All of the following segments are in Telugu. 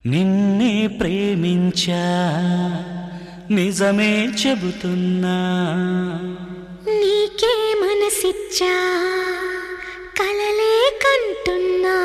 నిన్నే ప్రేమించా నిజమే చెబుతున్నా నీకే మనసిచ్చా కలలే కంటున్నా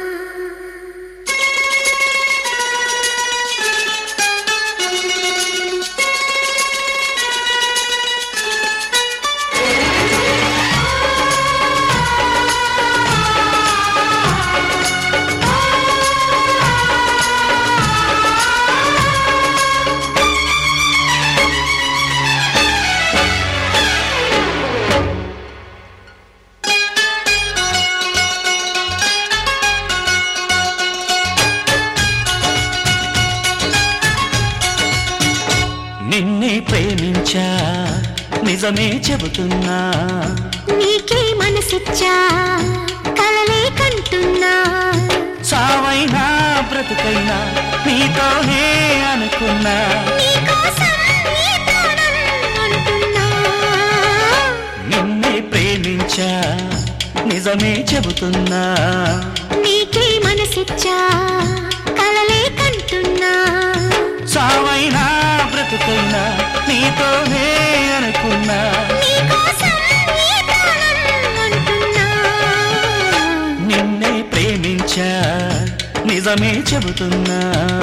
నిన్నే ప్రేమించా నిజమే చెబుతున్నా నీకే మనసిచ్చా కలలే కంటున్నా సావైనా బ్రతుకైనా నీతోనే అనుకున్నా నీకోసం ఈ ప్రాణం అంటున్నా నిన్నే ప్రేమించా నిజమే చెబుతున్నా నీకే మనసిచ్చా కలలే కంటున్నా సావైనా బ్రతుకైనా నీతోనే అనుకున్నా నీకోసం ఈ ప్రాణం అంటున్నా నిన్నే ప్రేమించా నిజమే చెబుతున్నా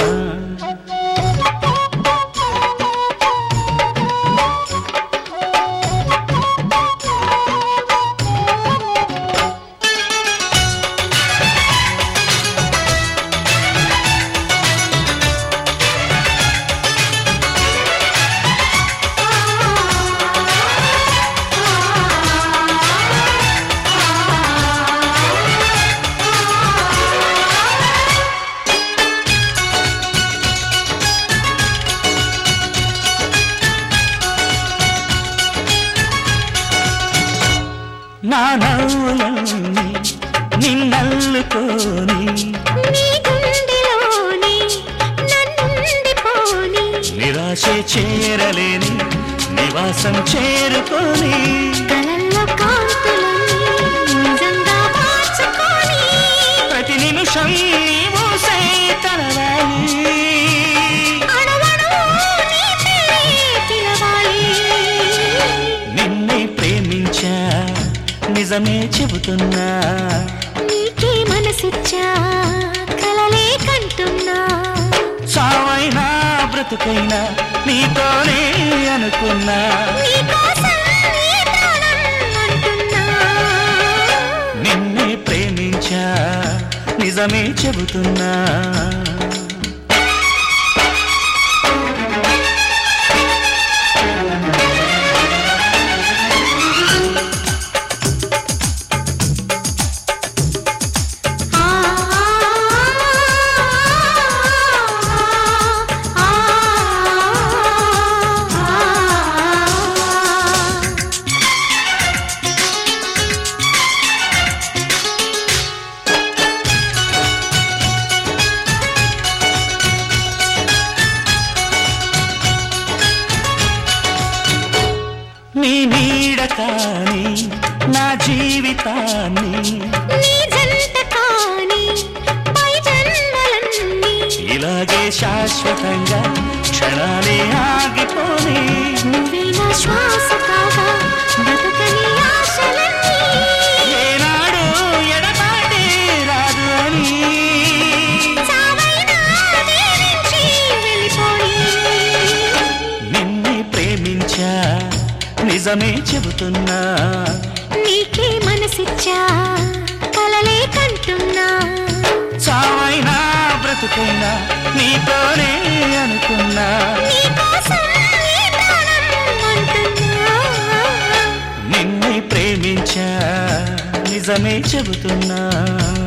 నా నవ్వులన్నీ నిన్నల్లుకోని నీ గుండెలోని నన్నుండిపోని నిరాశే చేరలేని నివాసం చేరుకొని కలల్లో కాంతులన్నీ నిజంగా మార్చుకొని ప్రతి నిమిషం నీ మూసే తలవాలి అణువణువు నీ పేరే పిలవాలి నిన్నే ప్రేమించా నిజమే చెబుతున్నా నీకే మనసిచ్చా కలలే కంటున్నా సావైనా బ్రతుకైనా నీతోనే అనుకున్నా నీకోసం ఈ ప్రాణం అంటున్నా నిన్నే ప్రేమించా నిజమే చెబుతున్నా ఆ ఆ ఆ నీ నీడ కాని నా జీవితాన్ని నీ జంట కాని పై జన్మలన్నీ ఇలాగే శాశ్వతంగా క్షణాలే ఆగిపోని నువ్వే నా శ్వాస కాగా బతుకని ఆశలన్నీ ఏనాడు ఎడబాటే రాదు అని చావైనా వేరించి వెళ్ళిపోయి నిన్నే ప్రేమించా నిజమే చెబుతున్నా నీకే మనసిచ్చా కలలే కంటున్నా సావైనా బ్రతుకైనా నీతోనే అనుకున్నా నీకోసం ఈ ప్రాణం అంటున్నా నిన్నే ప్రేమించా నిజమే చెబుతున్నా